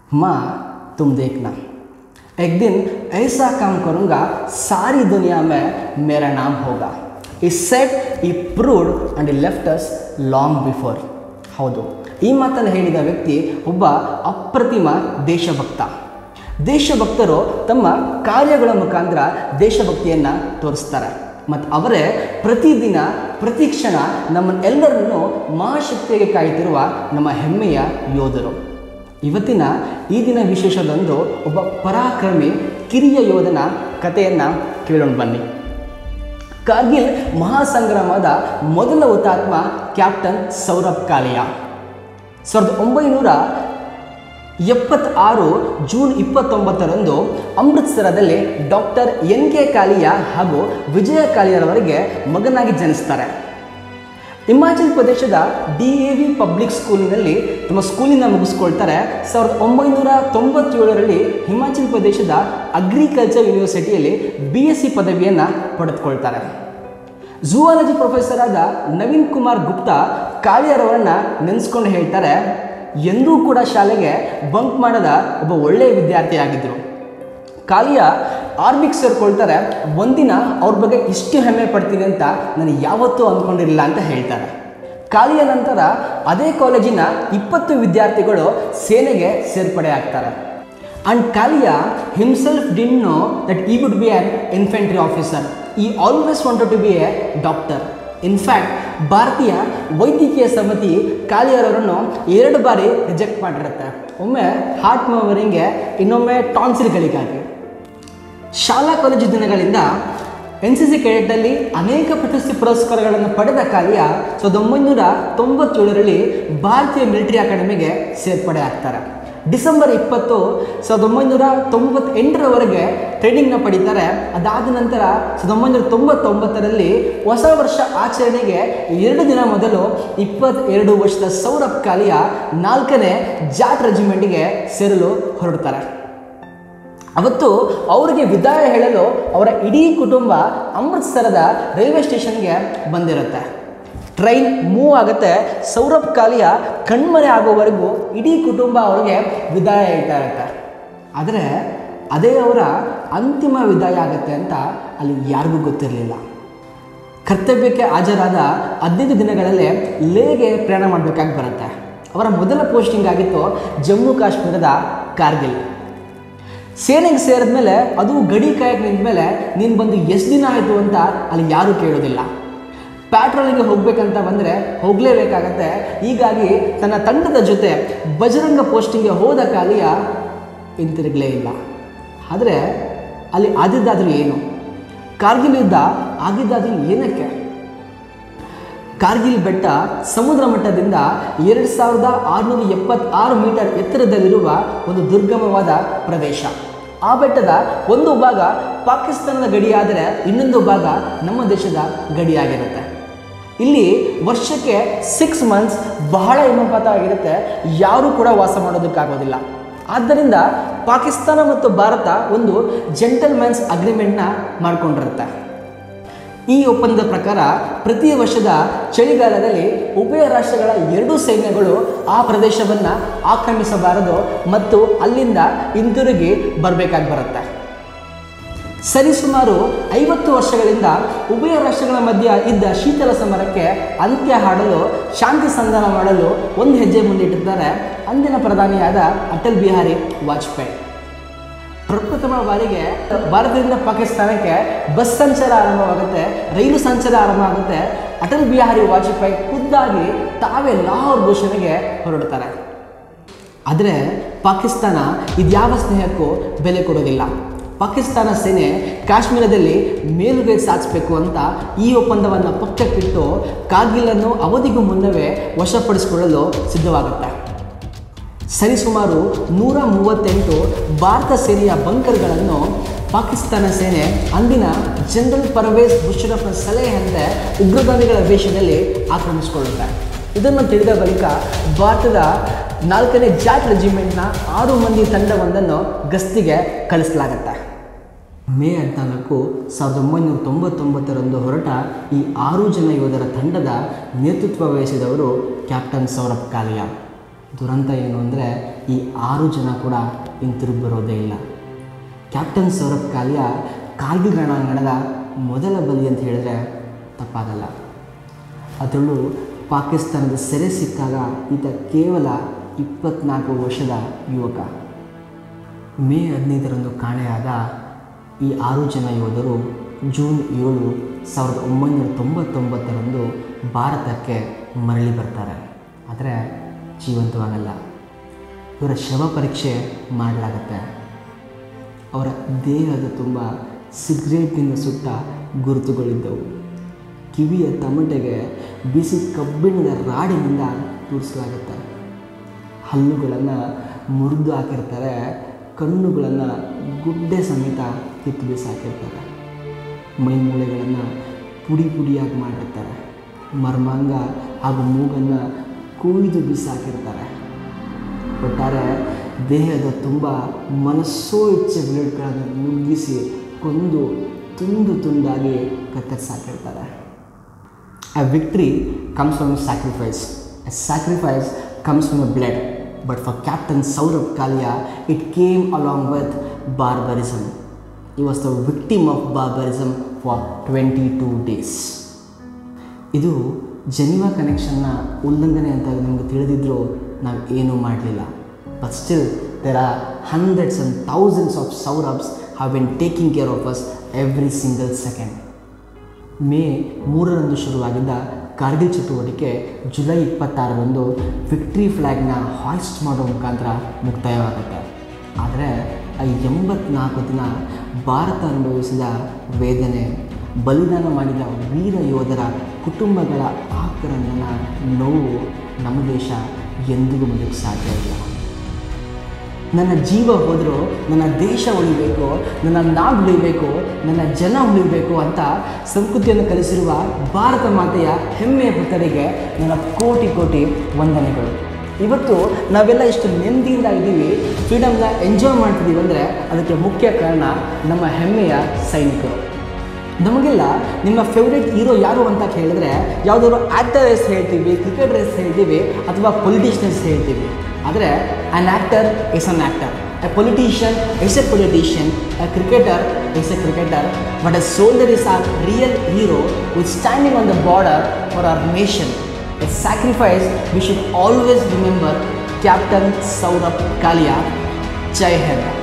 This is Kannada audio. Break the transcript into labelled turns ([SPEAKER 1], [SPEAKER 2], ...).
[SPEAKER 1] माँ तुम देखना एक दिन ऐसा काम करूँगा सारी दुनिया में मेरा नाम होगा he set he proved and he left us long before ಹೌದು ಈ ಮಾತನ್ನು ಹೇಳಿದ ವ್ಯಕ್ತಿ ಒಬ್ಬ ಅಪ್ರತಿಮ ದೇಶಭಕ್ತ ದೇಶಭಕ್ತರು ತಮ್ಮ ಕಾರ್ಯಗಳ ಮುಖಾಂತರ ದೇಶಭಕ್ತಿಯನ್ನು ತೋರಿಸ್ತಾರೆ ಮತ್ತು ಅವರೇ ಪ್ರತಿದಿನ ಪ್ರತಿ ಕ್ಷಣ ನಮ್ಮನ್ನೆಲ್ಲರನ್ನು ಮಹಾಶಕ್ತಿಗೆ ಕಾಯ್ತಿರುವ ನಮ್ಮ ಹೆಮ್ಮೆಯ ಯೋಧರು ಇವತ್ತಿನ ಈ ದಿನ ವಿಶೇಷದಂದು ಒಬ್ಬ ಪರಾಕ್ರಮಿ ಕಿರಿಯ ಯೋಧನ ಕಥೆಯನ್ನು ಕೇಳೋಣ ಬನ್ನಿ ಕಾರ್ಗಿಲ್ ಮಹಾಸಂಗ್ರಾಮದ ಮೊದಲ ಹುತಾತ್ಮ ಕ್ಯಾಪ್ಟನ್ ಸೌರಭ್ ಕಾಲಿಯಾ ಸಾವಿರದ ಒಂಬೈನೂರ ಎಪ್ಪತ್ತಾರು ಜೂನ್ ಇಪ್ಪತ್ತೊಂಬತ್ತರಂದು ಅಮೃತ್ಸರದಲ್ಲಿ ಡಾಕ್ಟರ್ ಎನ್ ಕೆ ಕಾಲಿಯಾ ಹಾಗೂ ವಿಜಯ ಕಾಲಿಯಾರವರಿಗೆ ಮಗನಾಗಿ ಜನಿಸ್ತಾರೆ ಹಿಮಾಚಲ್ ಪ್ರದೇಶದ ಡಿ ಎ ವಿ ಪಬ್ಲಿಕ್ ಸ್ಕೂಲಿನಲ್ಲಿ ತಮ್ಮ ಸ್ಕೂಲಿನ ಮುಗಿಸ್ಕೊಳ್ತಾರೆ ಸಾವಿರದ ಒಂಬೈನೂರ ತೊಂಬತ್ತೇಳರಲ್ಲಿ ಹಿಮಾಚಲ್ ಪ್ರದೇಶದ ಅಗ್ರಿಕಲ್ಚರ್ ಯೂನಿವರ್ಸಿಟಿಯಲ್ಲಿ ಬಿ ಎಸ್ ಸಿ ಪದವಿಯನ್ನು ಪಡೆದುಕೊಳ್ತಾರೆ ಝೂವಾಲಜಿ ಪ್ರೊಫೆಸರ್ ಆದ ನವೀನ್ ಕುಮಾರ್ ಗುಪ್ತಾ ಕಾಳಿಯರವರನ್ನು ನೆನೆಸ್ಕೊಂಡು ಹೇಳ್ತಾರೆ ಎಂದೂ ಕೂಡ ಶಾಲೆಗೆ ಬಂಕ್ ಮಾಡದ ಒಬ್ಬ ಒಳ್ಳೆಯ ವಿದ್ಯಾರ್ಥಿಯಾಗಿದ್ದರು ಕಾಲಿಯ ಆರ್ಮಿಗೆ ಸೇರ್ಕೊಳ್ತಾರೆ ಒಂದಿನ ಅವ್ರ ಬಗ್ಗೆ ಇಷ್ಟು ಹೆಮ್ಮೆ ಪಡ್ತೀನಿ ಅಂತ ನಾನು ಯಾವತ್ತೂ ಅಂದ್ಕೊಂಡಿರಲಿಲ್ಲ ಅಂತ ಹೇಳ್ತಾರೆ ಕಾಲಿಯ ನಂತರ ಅದೇ ಕಾಲೇಜಿನ ಇಪ್ಪತ್ತು ವಿದ್ಯಾರ್ಥಿಗಳು ಸೇನೆಗೆ ಸೇರ್ಪಡೆ ಆಗ್ತಾರೆ and Kalia himself didn't know that he would be an infantry officer he always wanted to be a doctor in fact ಭಾರತೀಯ ವೈದ್ಯಕೀಯ ಸಮಿತಿ ಕಾಲಿಯರವರನ್ನು ಎರಡು ಬಾರಿ ರಿಜೆಕ್ಟ್ ಮಾಡಿರುತ್ತೆ ಒಮ್ಮೆ ಹಾರ್ಟ್ ಮವರಿಂಗ್ಗೆ ಇನ್ನೊಮ್ಮೆ ಟಾನ್ಸಿಲ್ಗಳಿಗಾಗಿ ಶಾಲಾ ಕಾಲೇಜು ದಿನಗಳಿಂದ ಎನ್ ಸಿ ಸಿ ಕೆಡೆಟಲ್ಲಿ ಅನೇಕ ಪ್ರಶಸ್ತಿ ಪುರಸ್ಕಾರಗಳನ್ನು ಪಡೆದ ಕಾಲಿಯ ಸಾವಿರದ ಒಂಬೈನೂರ ತೊಂಬತ್ತೇಳರಲ್ಲಿ ಭಾರತೀಯ ಮಿಲಿಟರಿ ಅಕಾಡೆಮಿಗೆ ಸೇರ್ಪಡೆ ಆಗ್ತಾರೆ ಡಿಸೆಂಬರ್ ಇಪ್ಪತ್ತು ಸಾವಿರದ ಒಂಬೈನೂರ ತೊಂಬತ್ತೆಂಟರವರೆಗೆ ಟ್ರೈನಿಂಗ್ನ ಪಡಿತಾರೆ ಅದಾದ ನಂತರ ಸಾವಿರದ ಒಂಬೈನೂರ ತೊಂಬತ್ತೊಂಬತ್ತರಲ್ಲಿ ಹೊಸ ವರ್ಷ ಆಚರಣೆಗೆ ಎರಡು ದಿನ ಮೊದಲು ಇಪ್ಪತ್ತೆರಡು ವರ್ಷದ ಸೌರಭ್ ಕಾಲಿಯ ನಾಲ್ಕನೇ ಜಾಟ್ ರೆಜಿಮೆಂಟ್ಗೆ ಸೇರಲು ಹೊರಡ್ತಾರೆ ಅವತ್ತು ಅವರಿಗೆ ವಿದಾಯ ಹೇಳಲು ಅವರ ಇಡೀ ಕುಟುಂಬ ಅಮೃತ್ಸರದ ರೈಲ್ವೆ ಸ್ಟೇಷನ್ಗೆ ಬಂದಿರುತ್ತೆ ಟ್ರೈನ್ ಮೂವ್ ಆಗುತ್ತೆ ಸೌರಭ್ ಕಾಲಿಯ ಕಣ್ಮರೆ ಆಗೋವರೆಗೂ ಇಡೀ ಕುಟುಂಬ ಅವರಿಗೆ ವಿದಾಯ ಹೇಳ್ತಾ ಇರುತ್ತೆ ಆದರೆ ಅದೇ ಅವರ ಅಂತಿಮ ವಿದಾಯ ಆಗುತ್ತೆ ಅಂತ ಅಲ್ಲಿ ಯಾರಿಗೂ ಗೊತ್ತಿರಲಿಲ್ಲ ಕರ್ತವ್ಯಕ್ಕೆ ಹಾಜರಾದ ಹದಿನೈದು ದಿನಗಳಲ್ಲೇ ಲೇಗೆ ಪ್ರಯಾಣ ಮಾಡಬೇಕಾಗಿ ಬರುತ್ತೆ ಅವರ ಮೊದಲ ಪೋಸ್ಟಿಂಗ್ ಆಗಿತ್ತು ಜಮ್ಮು ಕಾಶ್ಮೀರದ ಕಾರ್ಗಿಲ್ ಸೇನೆಗೆ ಸೇರಿದ್ಮೇಲೆ ಅದು ಗಡಿ ಕಾಯಕ್ಕೆ ನಿಂತಮೇಲೆ ನೀನು ಬಂದು ಎಷ್ಟು ದಿನ ಆಯಿತು ಅಂತ ಅಲ್ಲಿ ಯಾರೂ ಕೇಳೋದಿಲ್ಲ ಪ್ಯಾಟ್ರೋಲಿಂಗ್ಗೆ ಹೋಗ್ಬೇಕಂತ ಬಂದರೆ ಹೋಗಲೇಬೇಕಾಗತ್ತೆ ಹೀಗಾಗಿ ತನ್ನ ತಂಡದ ಜೊತೆ ಬಜರಂಗ ಪೋಸ್ಟಿಂಗ್ಗೆ ಹೋದ ಕಾಲಿಯ ಹಿಂತಿರುಗಲೇ ಇಲ್ಲ ಆದರೆ ಅಲ್ಲಿ ಆದಿದ್ದಾದರೂ ಏನು ಕಾರ್ಗಿಲ್ ಯುದ್ಧ ಆಗಿದ್ದಾದರೂ ಏನಕ್ಕೆ ಕಾರ್ಗಿಲ್ ಬೆಟ್ಟ ಸಮುದ್ರ ಮಟ್ಟದಿಂದ ಎರಡು ಸಾವಿರದ ಆರುನೂರ ಎಪ್ಪತ್ತಾರು ಮೀಟರ್ ಎತ್ತರದಲ್ಲಿರುವ ಒಂದು ದುರ್ಗಮವಾದ ಪ್ರದೇಶ ಆ ಬೆಟ್ಟದ ಒಂದು ಭಾಗ ಪಾಕಿಸ್ತಾನದ ಗಡಿಯಾದರೆ ಇನ್ನೊಂದು ಭಾಗ ನಮ್ಮ ದೇಶದ ಗಡಿಯಾಗಿರುತ್ತೆ ಇಲ್ಲಿ ವರ್ಷಕ್ಕೆ ಸಿಕ್ಸ್ ಮಂತ್ಸ್ ಬಹಳ ಹಿಮಪಾತ ಆಗಿರುತ್ತೆ ಯಾರೂ ಕೂಡ ವಾಸ ಮಾಡೋದಕ್ಕಾಗೋದಿಲ್ಲ ಆದ್ದರಿಂದ ಪಾಕಿಸ್ತಾನ ಮತ್ತು ಭಾರತ ಒಂದು ಜೆಂಟಲ್ಮ್ಯಾನ್ಸ್ ಅಗ್ರಿಮೆಂಟ್ನ ಮಾಡಿಕೊಂಡಿರುತ್ತೆ ಈ ಒಪ್ಪಂದದ ಪ್ರಕಾರ ಪ್ರತಿ ವರ್ಷದ ಚಳಿಗಾಲದಲ್ಲಿ ಉಭಯ ರಾಷ್ಟ್ರಗಳ ಎರಡೂ ಸೈನ್ಯಗಳು ಆ ಪ್ರದೇಶವನ್ನು ಆಕ್ರಮಿಸಬಾರದು ಮತ್ತು ಅಲ್ಲಿಂದ ಹಿಂತಿರುಗಿ ಬರಬೇಕಾಗಿ ಬರುತ್ತೆ ಸರಿಸುಮಾರು ಐವತ್ತು ವರ್ಷಗಳಿಂದ ಉಭಯ ರಾಷ್ಟ್ರಗಳ ಮಧ್ಯ ಇದ್ದ ಶೀತಲ ಸಮರಕ್ಕೆ ಅಂತ್ಯ ಹಾಡಲು ಶಾಂತಿ ಸಂಧಾನ ಮಾಡಲು ಒಂದು ಹೆಜ್ಜೆ ಮುಂದಿಟ್ಟಿದ್ದಾರೆ ಅಂದಿನ ಪ್ರಧಾನಿಯಾದ ಅಟಲ್ ಬಿಹಾರಿ ವಾಜಪೇಯಿ ಪ್ರಪ್ರಥಮ ಬಾರಿಗೆ ಭಾರತದಿಂದ ಪಾಕಿಸ್ತಾನಕ್ಕೆ ಬಸ್ ಸಂಚಾರ ಆರಂಭವಾಗುತ್ತೆ ರೈಲು ಸಂಚಾರ ಆರಂಭ ಆಗುತ್ತೆ ಅಟಲ್ ಬಿಹಾರಿ ವಾಜಪೇಯಿ ಖುದ್ದಾಗಿ ತಾವೇ ಲಾಹೋರ್ ಘೋಷಣೆಗೆ ಹೊರಡ್ತಾರೆ ಆದರೆ ಪಾಕಿಸ್ತಾನ ಇದ್ಯಾವ ಸ್ನೇಹಕ್ಕೂ ಬೆಲೆ ಕೊಡೋದಿಲ್ಲ ಪಾಕಿಸ್ತಾನ ಸೇನೆ ಕಾಶ್ಮೀರದಲ್ಲಿ ಮೇಲುಗೈ ಸಾಧಿಸಬೇಕು ಅಂತ ಈ ಒಪ್ಪಂದವನ್ನು ಪಕ್ಕಕ್ಕಿಟ್ಟು ಕಾರ್ಗಿಲನ್ನು ಅವಧಿಗೂ ಮುನ್ನವೇ ವಶಪಡಿಸಿಕೊಳ್ಳಲು ಸಿದ್ಧವಾಗುತ್ತೆ ಸರಿಸುಮಾರು ನೂರ ಮೂವತ್ತೆಂಟು ಭಾರತ ಸೇನೆಯ ಬಂಕರ್ಗಳನ್ನು ಪಾಕಿಸ್ತಾನ ಸೇನೆ ಅಂದಿನ ಜನರಲ್ ಪರ್ವೇಜ್ ಮುಷರಫ್ನ ಸಲಹೆಯಂತೆ ಉಗ್ರಗಾಮಿಗಳ ವೇಷದಲ್ಲಿ ಆಕ್ರಮಿಸಿಕೊಳ್ಳುತ್ತೆ ಇದನ್ನು ತಿಳಿದ ಬಳಿಕ ಭಾರತದ ನಾಲ್ಕನೇ ಜಾಟ್ ರೆಜಿಮೆಂಟ್ನ ಆರು ಮಂದಿ ತಂಡವೊಂದನ್ನು ಗಸ್ತಿಗೆ ಕಳಿಸಲಾಗತ್ತೆ ಮೇ ಹದಿನಾಲ್ಕು ಸಾವಿರದ ಒಂಬೈನೂರ ತೊಂಬತ್ತೊಂಬತ್ತರಂದು ಹೊರಟ ಈ ಆರು ಜನ ಯೋಧರ ತಂಡದ ನೇತೃತ್ವ ವಹಿಸಿದವರು ಕ್ಯಾಪ್ಟನ್ ಸೌರಭ್ ಕಾಲಿಯಾ ದುರಂತ ಏನು ಅಂದರೆ ಈ ಆರು ಜನ ಕೂಡ ಹಿಂತಿರುಗಿ ಬರೋದೇ ಇಲ್ಲ ಕ್ಯಾಪ್ಟನ್ ಸೌರಭ್ ಕಾಲಿಯ ಕಾರ್ಗಿಲ್ ರಣಾಂಗಣದ ಮೊದಲ ಬಲಿ ಅಂತ ಹೇಳಿದ್ರೆ ತಪ್ಪಾಗಲ್ಲ ಅದರಲ್ಲೂ ಪಾಕಿಸ್ತಾನದ ಸೆರೆ ಸಿಕ್ಕಾಗ ಈತ ಕೇವಲ ಇಪ್ಪತ್ನಾಲ್ಕು ವರ್ಷದ ಯುವಕ ಮೇ ಹದಿನೈದರಂದು ಕಾಣೆಯಾದ ಈ ಆರು ಜನ ಯೋಧರು ಜೂನ್ ಏಳು ಸಾವಿರದ ಒಂಬೈನೂರ ತೊಂಬತ್ತೊಂಬತ್ತರಂದು ಭಾರತಕ್ಕೆ ಮರಳಿ ಬರ್ತಾರೆ ಆದರೆ ಜೀವಂತವಾಗಲ್ಲ ಇವರ ಶವ ಪರೀಕ್ಷೆ ಮಾಡಲಾಗತ್ತೆ ಅವರ ದೇಹದ ತುಂಬ ಸಿಗರೇಟ್ನಿಂದ ಸುಟ್ಟ ಗುರುತುಗಳಿದ್ದವು ಕಿವಿಯ ತಮಟೆಗೆ ಬಿಸಿ ಕಬ್ಬಿಣದ ರಾಡಿನಿಂದ ತೂರಿಸಲಾಗುತ್ತೆ ಹಲ್ಲುಗಳನ್ನು ಮುರಿದು ಹಾಕಿರ್ತಾರೆ ಕಣ್ಣುಗಳನ್ನು ಗುಡ್ಡೆ ಸಮೇತ ಕಿತ್ತು ಬಿಸಾಕಿರ್ತಾರೆ ಮೈ ಮೂಳೆಗಳನ್ನು ಪುಡಿ ಪುಡಿಯಾಗಿ ಮಾಡಿರ್ತಾರೆ ಮರ್ಮಾಂಗ ಹಾಗೂ ಮೂಗನ್ನು ಕುಯ್ದು ಬಿಸಾಕಿರ್ತಾರೆ ಒಟ್ಟಾರೆ ದೇಹದ ತುಂಬ ಮನಸ್ಸೋ ಇಚ್ಛೆ ಬ್ಲೇಡ್ಗಳನ್ನು ನುಗ್ಗಿಸಿ ಕೊಂದು ತುಂಡು ತುಂಡಾಗಿ ಕತ್ತರಿಸಾಕಿರ್ತಾರೆ A victory comes from a sacrifice. A sacrifice comes from a blood. But for Captain Saurabh Kalia, it came along with barbarism. He was the victim of barbarism for 22 days. ಇದು ಜನಿವಾ ಕನೆಕ್ಷನ್ನ ಉಲ್ಲಂಘನೆ ಅಂತ ನಮಗೆ ತಿಳಿದಿದ್ದರೂ ನಾವು ಏನೂ ಮಾಡಲಿಲ್ಲ but still there are hundreds and thousands of Saurabhs have been taking care of us every single second May ಮೂರರಂದು ಶುರುವಾಗಿದ್ದ ಕಾರ್ಗಿಲ್ ಚಟುವಟಿಕೆ ಜುಲೈ ಇಪ್ಪತ್ತಾರರಂದು ವಿಕ್ಟ್ರಿ ಫ್ಲ್ಯಾಗ್ನ ಹಾಯ್ಸ್ಟ್ ಮಾಡೋ ಮುಖಾಂತರ ಮುಕ್ತಾಯವಾಗುತ್ತೆ ಆದರೆ ಆ ಎಂಬತ್ನಾಲ್ಕು ದಿನ ಭಾರತ ಅನುಭವಿಸಿದ ವೇದನೆ ಬಲಿದಾನ ಮಾಡಿದ ವೀರ ಯೋಧರ ಕುಟುಂಬಗಳ ಆಕ್ರಂದನ ನೋವು ನಮ್ಮ ದೇಶ ಎಂದಿಗೂ ಮರೆಯೋಕ್ಕೆ ಸಾಧ್ಯ ಇಲ್ಲ ನನ್ನ ಜೀವ ಹೋದರೂ ನನ್ನ ದೇಶ ಉಳಿಬೇಕು ನನ್ನ ನಾಡು ಉಳಿಬೇಕು ನನ್ನ ಜನ ಉಳಿಬೇಕು ಅಂತ ಸಂಸ್ಕೃತಿಯನ್ನು ಕಲಿಸಿರುವ ಭಾರತ ಮಾತೆಯ ಹೆಮ್ಮೆಯ ಪುತ್ರರಿಗೆ ನನ್ನ ಕೋಟಿ ಕೋಟಿ ವಂದನೆಗಳು ಇವತ್ತು ನಾವೆಲ್ಲ ಇಷ್ಟು ನೆಮ್ಮದಿಯಿಂದ ಇದ್ದೀವಿ ಫ್ರೀಡಮ್ನ ಎಂಜಾಯ್ ಮಾಡ್ತಿದ್ದೀವಿ ಅಂದರೆ ಅದಕ್ಕೆ ಮುಖ್ಯ ಕಾರಣ ನಮ್ಮ ಹೆಮ್ಮೆಯ ಸೈನಿಕರು ನಮಗೆಲ್ಲ ನಿಮ್ಮ ಫೇವ್ರೆಟ್ ಹೀರೋ ಯಾರು ಅಂತ ಕೇಳಿದ್ರೆ ಯಾವುದಾದ್ರು ಆ್ಯಕ್ಟರ್ ಹೆಸರು ಹೇಳ್ತೀವಿ ಕ್ರಿಕೆಟರ್ ಹೆಸರು ಹೇಳ್ತೀವಿ ಅಥವಾ ಪೊಲಿಟಿಷಿಯನ್ ಹೆಸರು ಹೇಳ್ತೀವಿ ಆದರೆ an actor is an actor a politician is a politician a cricketer is a cricketer but a soldier is our real hero with standing on the border for our nation a sacrifice we should always remember captain Saurabh Kalia Jai Hind